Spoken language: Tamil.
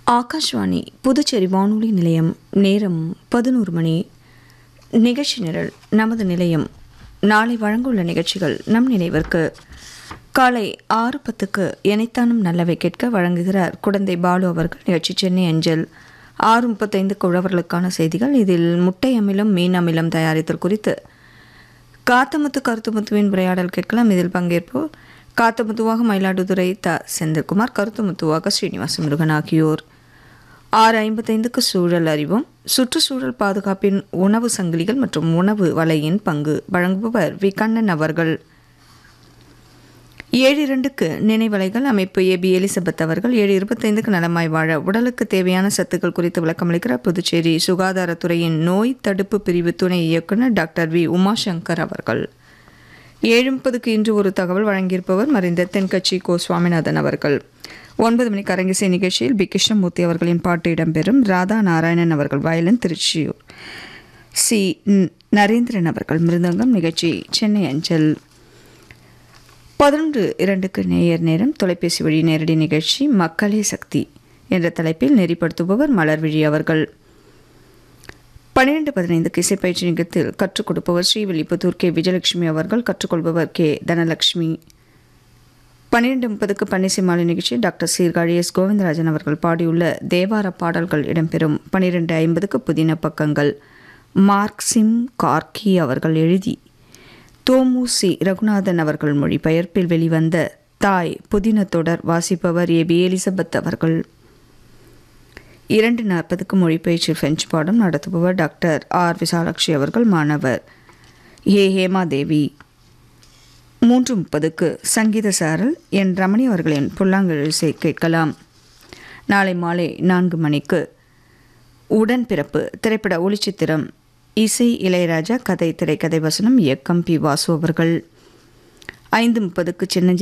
ஆகாஷ்வாணி புதுச்சேரி வானொலி நிலையம் நேரம் பதினோரு மணி நிகழ்ச்சி நிரல் நமது நிலையம் நாளை வழங்குள்ள நிகழ்ச்சிகள் நம் நினைவிற்கு காலை ஆறு பத்துக்கு எனைத்தானும் நல்லவை கேட்க வழங்குகிறார் குடந்தை பாலு அவர்கள் நிகழ்ச்சி சென்னை அஞ்சல் ஆறு முப்பத்தைந்துக்கு உழவர்களுக்கான செய்திகள் இதில் முட்டை அமிலம் மீன் அமிலம் தயாரித்தல் குறித்து காத்தமுத்து கருத்துமுத்துவின் உரையாடல் கேட்கலாம் இதில் பங்கேற்போர் காத்தமுத்துவாக மயிலாடுதுறை த செந்தில்குமார் கருத்துமுத்துவாக ஸ்ரீனிவாச முருகன் ஆகியோர் ஆறு ஐம்பத்தைந்துக்கு சூழல் அறிவோம் சுற்றுச்சூழல் பாதுகாப்பின் உணவு சங்கிலிகள் மற்றும் உணவு வலையின் பங்கு வழங்குபவர் வி கண்ணன் அவர்கள் ஏழு இரண்டுக்கு நினைவலைகள் அமைப்பு ஏபி எலிசபெத் அவர்கள் ஏழு இருபத்தைந்துக்கு நலமாய் வாழ உடலுக்கு தேவையான சத்துக்கள் குறித்து விளக்கமளிக்கிறார் புதுச்சேரி சுகாதாரத்துறையின் நோய் தடுப்பு பிரிவு துணை இயக்குநர் டாக்டர் வி உமாசங்கர் அவர்கள் ஏழு முப்பதுக்கு இன்று ஒரு தகவல் வழங்கியிருப்பவர் மறைந்த தென்கட்சி கோ சுவாமிநாதன் அவர்கள் ஒன்பது மணிக்கு அரங்கிசை நிகழ்ச்சியில் பி கிருஷ்ணமூர்த்தி அவர்களின் பாட்டு இடம்பெறும் ராதா நாராயணன் அவர்கள் வயலின் திருச்சியூர் சி ந- நரேந்திரன் அவர்கள் மிருதங்கம் நிகழ்ச்சி சென்னை அஞ்சல் பதினொன்று இரண்டுக்கு நேயர் நேரம் தொலைபேசி வழி நேரடி நிகழ்ச்சி மக்களே சக்தி என்ற தலைப்பில் நெறிப்படுத்துபவர் மலர்விழி அவர்கள் பன்னிரெண்டு பதினைந்துக்கு இசைப்பயிற்சி நிகழ்த்தில் கற்றுக் கொடுப்பவர் ஸ்ரீவில்லிபுத்தூர் கே விஜயலட்சுமி அவர்கள் கற்றுக்கொள்பவர் கே தனலட்சுமி பன்னிரெண்டு முப்பதுக்கு பன்னிசைமாலை நிகழ்ச்சி டாக்டர் சீர்காழி எஸ் கோவிந்தராஜன் அவர்கள் பாடியுள்ள தேவார பாடல்கள் இடம்பெறும் பன்னிரெண்டு ஐம்பதுக்கு புதின பக்கங்கள் மார்க்சிம் கார்கி அவர்கள் எழுதி தோமு சி ரகுநாதன் அவர்கள் மொழிபெயர்ப்பில் வெளிவந்த தாய் புதின தொடர் வாசிப்பவர் ஏ பி எலிசபெத் அவர்கள் இரண்டு நாற்பதுக்கு மொழிபெயர்ச்சி பிரெஞ்சு பாடம் நடத்துபவர் டாக்டர் ஆர் விசாலாட்சி அவர்கள் மாணவர் ஏ ஹேமாதேவி மூன்று முப்பதுக்கு சங்கீத சாரல் என் ரமணி அவர்களின் புல்லாங்குழலிசை கேட்கலாம் நாளை மாலை நான்கு மணிக்கு உடன்பிறப்பு திரைப்பட ஒளிச்சித்திரம் இசை இளையராஜா கதை திரைக்கதை வசனம் இயக்கம் பி வாசு அவர்கள் ஐந்து முப்பதுக்கு சின்னஞ்சிறு